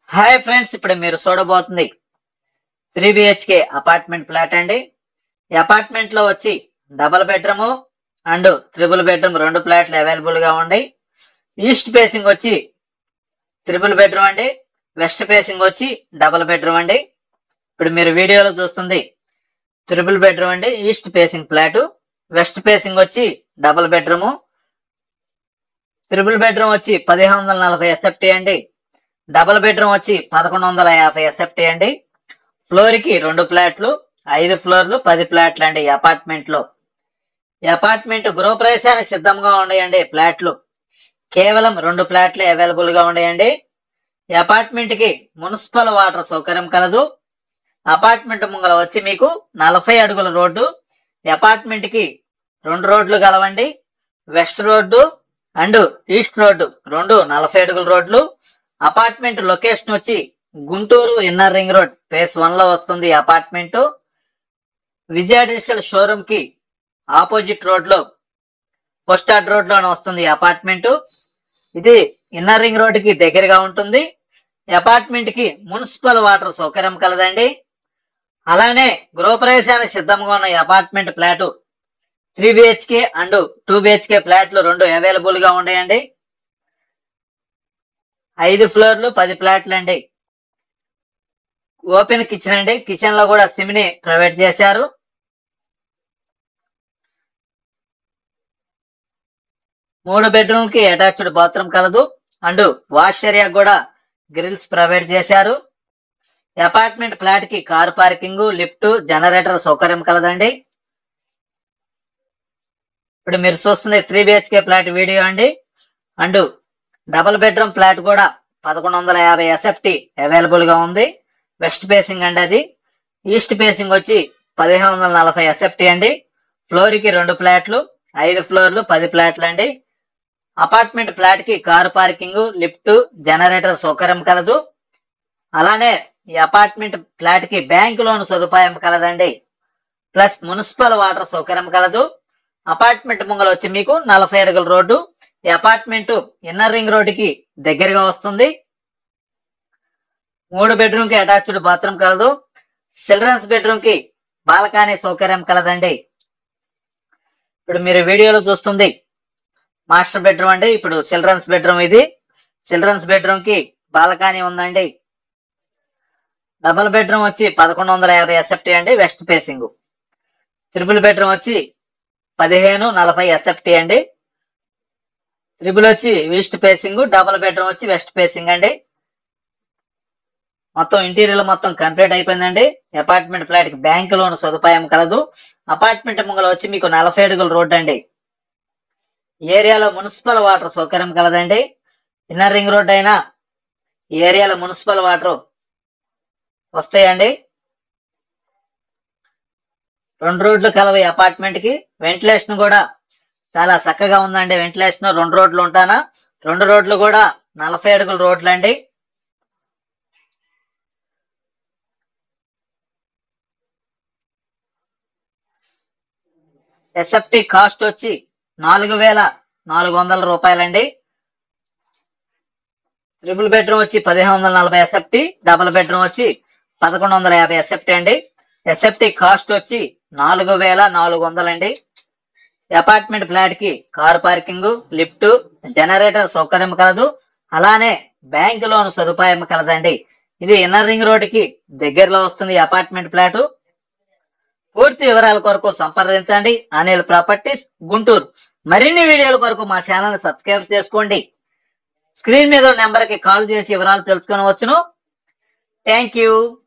hi friends ఇప్పుడు మీరు చూడబోతుంది త్రీ బిహెచ్కే అపార్ట్మెంట్ ఫ్లాట్ అండి ఈ అపార్ట్మెంట్ లో వచ్చి double bedroom and triple bedroom రెండు ఫ్లాట్లు అవైలబుల్ గా ఉన్నాయి ఈస్ట్ ఫేసింగ్ వచ్చి త్రిబుల్ బెడ్రూమ్ అండి వెస్ట్ ఫేసింగ్ వచ్చి డబుల్ బెడ్రూమ్ అండి ఇప్పుడు మీరు వీడియోలో చూస్తుంది త్రిబుల్ బెడ్రూమ్ అండి east facing flat west facing వచ్చి డబుల్ బెడ్రూమ్ త్రిబుల్ బెడ్రూమ్ వచ్చి పదిహేను వందల నలభై ఎస్ఎఫ్టీ అండి డబుల్ బెడ్రూమ్ వచ్చి పదకొండు వందల యాభై ఎస్ఎఫ్టీ అండి ఫ్లోర్ కి రెండు ఫ్లాట్లు ఐదు ఫ్లోర్లు పది ఫ్లాట్లు అండి ఈ అపార్ట్మెంట్ లో ఈ అపార్ట్మెంట్ గృహప్రవేశానికి సిద్ధంగా ఉన్నాయండి ఫ్లాట్లు కేవలం రెండు ఫ్లాట్లే అవైలబుల్ గా ఉన్నాయండి ఈ అపార్ట్మెంట్ కి మున్సిపల్ వాటర్ సౌకర్యం కలదు అపార్ట్మెంట్ ముంగల వచ్చి మీకు నలభై అడుగుల రోడ్డు ఈ అపార్ట్మెంట్ కి రెండు రోడ్లు కలవండి west road and east road రెండు నలభై అడుగుల రోడ్లు అపార్ట్మెంట్ లొకేషన్ వచ్చి Guntur inner ring road phase one లో వస్తుంది ఈ అపార్ట్మెంట్ విజయ డిజిటల్ షోరూమ్ కి ఆపోజిట్ రోడ్ లో పోస్టాడ్ రోడ్ లోనే వస్తుంది ఈ అపార్ట్మెంట్ ఇది ఇన్నర్ రింగ్ రోడ్ కి దగ్గరగా ఉంటుంది ఈ అపార్ట్మెంట్ కి మున్సిపల్ వాటర్ సౌకర్యం కలదండి అలానే గృహప్రవేశానికి సిద్ధంగా ఉన్న ఈ apartment flat three BHK and two BHK ఫ్లాట్లు రెండు అవైలబుల్ గా ఉన్నాయండి ఐదు ఫ్లోర్లు పది ఫ్లాట్లు అండి ఓపెన్ కిచెన్ అండి కిచెన్ లో కూడా సిమిని ప్రొవైడ్ చేశారు మూడు బెడ్రూమ్ కి అటాచ్డ్ బాత్రూమ్ కలదు అండ్ వాష్ ఏరియా కూడా గ్రిల్స్ ప్రొవైడ్ చేశారు అపార్ట్మెంట్ ఫ్లాట్ కి కార్ పార్కింగ్ లిఫ్ట్ జనరేటర్ సౌకర్యం కలదండి ఇప్పుడు మీరు చూస్తుంది త్రీ బిహెచ్కే ఫ్లాట్ వీడియో అండి అండ్ డబుల్ బెడ్రూమ్ ఫ్లాట్ కూడా పదకొండు వందల యాభై ఎస్ఎఫ్టీ అవైలబుల్ గా ఉంది వెస్ట్ ఫేసింగ్ అండి అది ఈస్ట్ ఫేసింగ్ వచ్చి పదిహేను వందల నలభై ఎస్ఎఫ్టీ అండి ఫ్లోర్ కి రెండు ఫ్లాట్లు ఐదు ఫ్లోర్లు పది ఫ్లాట్లు అండి అపార్ట్మెంట్ ఫ్లాట్ కి కారు పార్కింగ్ లిఫ్ట్ జనరేటర్ సౌకర్యం కలదు అలానే ఈ అపార్ట్మెంట్ ఫ్లాట్ కి బ్యాంక్ లోన్ సదుపాయం కలదండి ప్లస్ మున్సిపల్ వాటర్ సౌకర్యం కలదు అపార్ట్మెంట్ ముంగల వచ్చి మీకు నలభై అడుగుల రోడ్డు ఈ అపార్ట్మెంట్ ఇన్నర్ రింగ్ రోడ్డుకి దగ్గరగా వస్తుంది మూడు బెడ్రూమ్ కి అటాచ్డ్ బాత్రూమ్ కలదు చిల్డ్రన్స్ బెడ్రూమ్ కి బాల్కనీ సౌకర్యం కలదండి ఇప్పుడు మీరు వీడియోలో చూస్తుంది మాస్టర్ బెడ్రూమ్ అండి ఇప్పుడు చిల్డ్రన్స్ బెడ్రూమ్ ఇది చిల్డ్రన్స్ బెడ్రూమ్ కి బాల్కనీ ఉందండి డబుల్ బెడ్రూమ్ వచ్చి పదకొండు వందల యాభై ఎస్ఎఫ్టీ అండి వెస్ట్ ఫేసింగ్ త్రిపుల్ బెడ్రూమ్ వచ్చి పదిహేను నలభై ఎస్ఎఫ్టీ అండి త్రిబుల్ వచ్చి ఈస్ట్ ఫేసింగ్ డబుల్ బెడ్రూమ్ వచ్చి వెస్ట్ ఫేసింగ్ అండి మొత్తం ఇంటీరియర్ మొత్తం కంప్లీట్ అయిపోయిందండి అపార్ట్మెంట్ ఫ్లాట్ కి బ్యాంక్ లోన్ సదుపాయం కలదు అపార్ట్మెంట్ ముంగల వచ్చి మీకు నలభై అడుగుల రోడ్ అండి ఏరియాలో మున్సిపల్ వాటర్ సౌకర్యం కలదండి ఇన్నర్ రింగ్ రోడ్ అయినా ఈ ఏరియాలో మున్సిపల్ వాటర్ వస్తాయండి రెండు రోడ్లు కలవ ఈ అపార్ట్మెంట్ కి వెంటిలేషన్ కూడా చాలా చక్కగా ఉందండి వెంటిలేషన్ రెండు రోడ్లు ఉంటానా రెండు రోడ్లు కూడా నలభై అడుగుల రోడ్లు అండి ఎస్ఎఫ్టి కాస్ట్ వచ్చి నాలుగు వేల నాలుగు వందల రూపాయలండి ట్రిపుల్ బెడ్రూమ్ వచ్చి పదిహేను వందల నలభై ఎస్ఎఫ్టి డబుల్ బెడ్రూమ్ వచ్చి పదకొండు వందల యాభై ఎస్ఎఫ్టి అండి ఎస్ఎఫ్టి కాస్ట్ వచ్చి నాలుగు వేల నాలుగు వందలండి అపార్ట్మెంట్ ఫ్లాట్ కి కార్ పార్కింగ్ లిఫ్ట్ జనరేటర్ సౌకర్యం కలదు అలానే బ్యాంక్ లోన్ సదుపాయం కలదండి ఇది ఇన్నర్ రింగ్ రోడ్ కి దగ్గరలో వస్తుంది ఈ అపార్ట్మెంట్ ఫ్లాట్ పూర్తి వివరాల కొరకు సంప్రదించండి అనిల్ ప్రాపర్టీస్ గుంటూరు మరిన్ని వీడియోల కొరకు మా ఛానల్ సబ్స్క్రైబ్ చేసుకోండి స్క్రీన్ మీద నెంబర్ కి కాల్ చేసి వివరాలు తెలుసుకొనవచ్చును థ్యాంక్ యూ